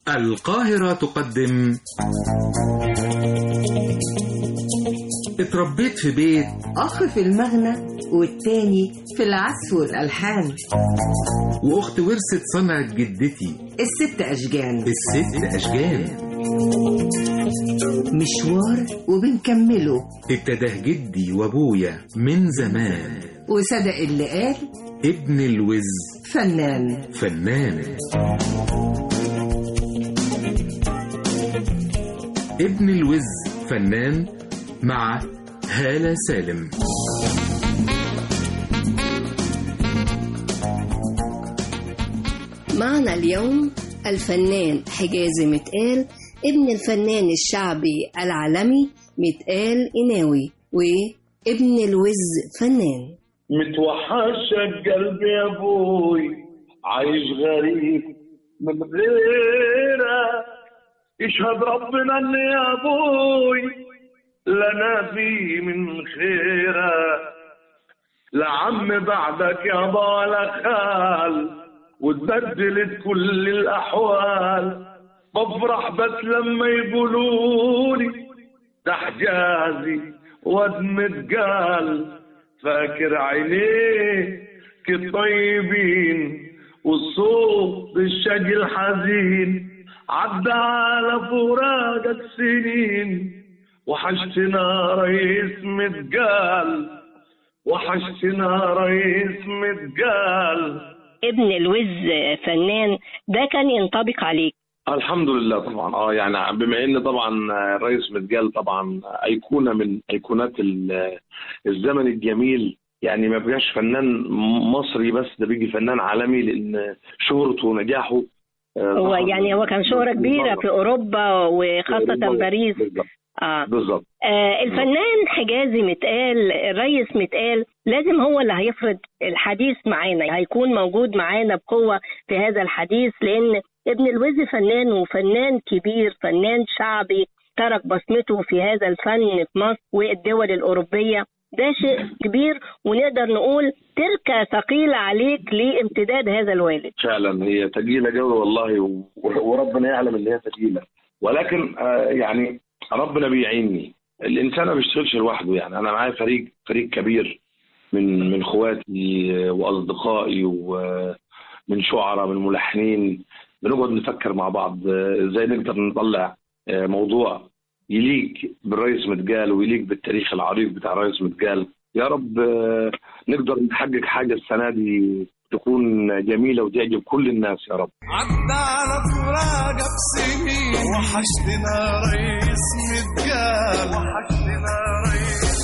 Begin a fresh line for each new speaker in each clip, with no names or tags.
القاهرة تقدم اتربيت في بيت
أخ في المغنى والتاني في العزف والألحان
وأخت ورثت صنعة جدتي
الست أشجان
الست أشجان
مشوار وبنكمله
ابتداه جدي وأبويا من زمان
وصدق اللي قال
ابن الوز
فنان
فنان ابن الوز فنان مع هالة سالم
معنا اليوم الفنان حجازي متقال ابن الفنان الشعبي العالمي متقال إناوي وابن الوز فنان
متوحشك قلبي يا ابوي عايش غريب من غيرك يشهد ربنا ان يا ابوي لنا في من خيرك لا عم بعدك يا ولا خال وتبدلت كل الاحوال بفرح بس لما يقولولي ده حجازي واد متقال فاكر عينيك الطيبين والصوت الشقي الحزين عدى على فراقك سنين وحشتنا رئيس متقال وحشتنا رئيس متقال
ابن الوز فنان ده كان ينطبق عليك
الحمد لله طبعا اه يعني بما ان طبعا الرئيس متقال طبعا ايقونه من ايقونات ال- الزمن الجميل يعني ما بقاش فنان مصري بس ده بيجي فنان عالمي لان شهرته ونجاحه آه،
هو
ظهر
يعني هو كان شهرة كبيرة في أوروبا وخاصة باريس
بالظبط
آه.
بالظبط
آه الفنان حجازي متقال الريس متقال لازم هو اللي هيفرض الحديث معانا هيكون موجود معانا بقوة في هذا الحديث لأن ابن الوز فنان وفنان كبير فنان شعبي ترك بصمته في هذا الفن في مصر والدول الأوروبية ده شيء كبير ونقدر نقول تركة ثقيلة عليك لامتداد هذا الوالد
فعلا هي تقيله قوي والله و- وربنا يعلم ان هي تقيله ولكن آه، يعني ربنا بيعيني الانسان ما بيشتغلش لوحده يعني انا معايا فريق فريق كبير من من اخواتي واصدقائي ومن شعراء من ملحنين بنقعد نفكر مع بعض آه، ازاي نقدر نطلع آه، موضوع يليق بالرئيس متقال ويليق بالتاريخ العريق بتاع الرئيس متقال يا رب آه، نقدر نحقق حاجه السنه دي تكون جميله وتعجب كل الناس يا رب
عدى على فراقك سنين وحشتنا رئيس متقال وحشتنا رئيس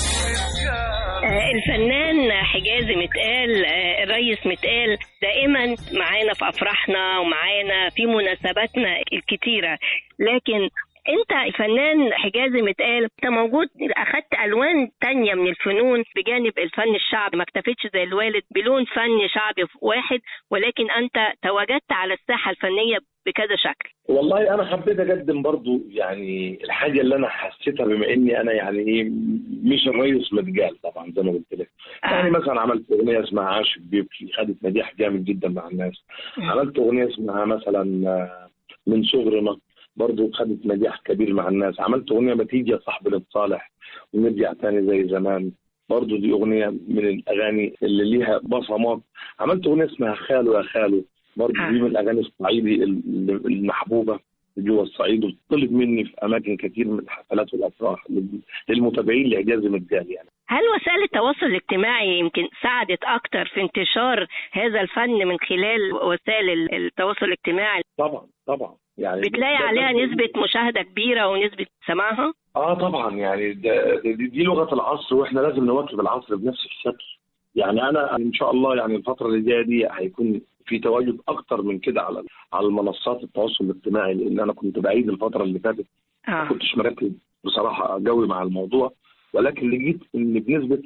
متقال
آه، الفنان حجازي متقال آه، الريس متقال دائما معانا في افراحنا ومعانا في مناسباتنا الكتيره لكن انت الفنان حجازي متقال انت موجود اخدت الوان تانية من الفنون بجانب الفن الشعبي ما اكتفيتش زي الوالد بلون فن شعبي واحد ولكن انت تواجدت على الساحه الفنيه بكذا شكل
والله انا حبيت اقدم برضو يعني الحاجه اللي انا حسيتها بما اني انا يعني ايه مش الرئيس متقال طبعا زي ما قلت لك يعني مثلا عملت اغنيه اسمها عاشق بيبكي خدت نجاح جامد جدا مع الناس عملت اغنيه اسمها مثلا آه، من صغرنا برضو خدت نجاح كبير مع الناس عملت اغنيه ما تيجي يا صاحبي نتصالح ونرجع تاني زي زمان برضو دي اغنيه من الاغاني اللي ليها بصمات عملت اغنيه اسمها خالو يا خالو برضو دي من الاغاني الصعيدي ال- المحبوبه جوا الصعيد وطلب مني في اماكن كتير من الحفلات والافراح لل- للمتابعين لاعجاز مجال يعني
هل وسائل التواصل الاجتماعي يمكن ساعدت اكتر في انتشار هذا الفن من خلال وسائل ال- التواصل الاجتماعي
طبعا طبعا يعني
بتلاقي
ده-
عليها
ده-
نسبة مشاهدة كبيرة ونسبة سماعها
اه طبعا يعني ده دي, دي لغه العصر واحنا لازم نواكب العصر بنفس الشكل يعني انا ان شاء الله يعني الفتره اللي جايه دي هيكون في تواجد اكتر من كده على على المنصات التواصل الاجتماعي لان انا كنت بعيد الفتره اللي فاتت ما
اه
كنتش مركز بصراحه قوي مع الموضوع ولكن لقيت ان بنسبه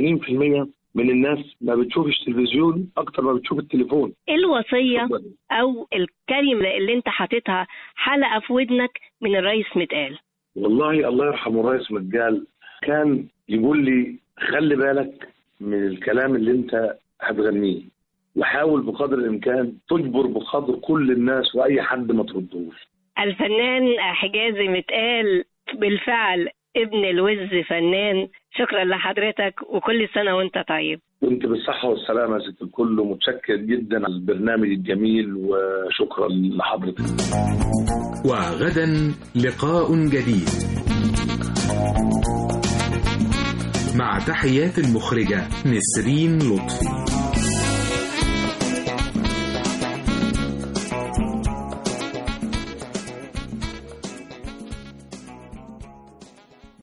80% من الناس ما بتشوفش تلفزيون اكتر ما بتشوف التليفون
ايه الوصية او الكلمة اللي انت حاططها حلقة في ودنك من الرئيس متقال
والله الله يرحمه الرئيس متقال كان يقول لي خلي بالك من الكلام اللي انت هتغنيه وحاول بقدر الامكان تجبر بخاطر كل الناس واي حد ما تردوش
الفنان حجازي متقال بالفعل ابن الوز فنان شكرا لحضرتك وكل سنة وانت طيب
كنت بالصحة والسلامة يا ست الكل ومتشكر جدا على البرنامج الجميل وشكرا لحضرتك
وغدا لقاء جديد مع تحيات المخرجة نسرين لطفي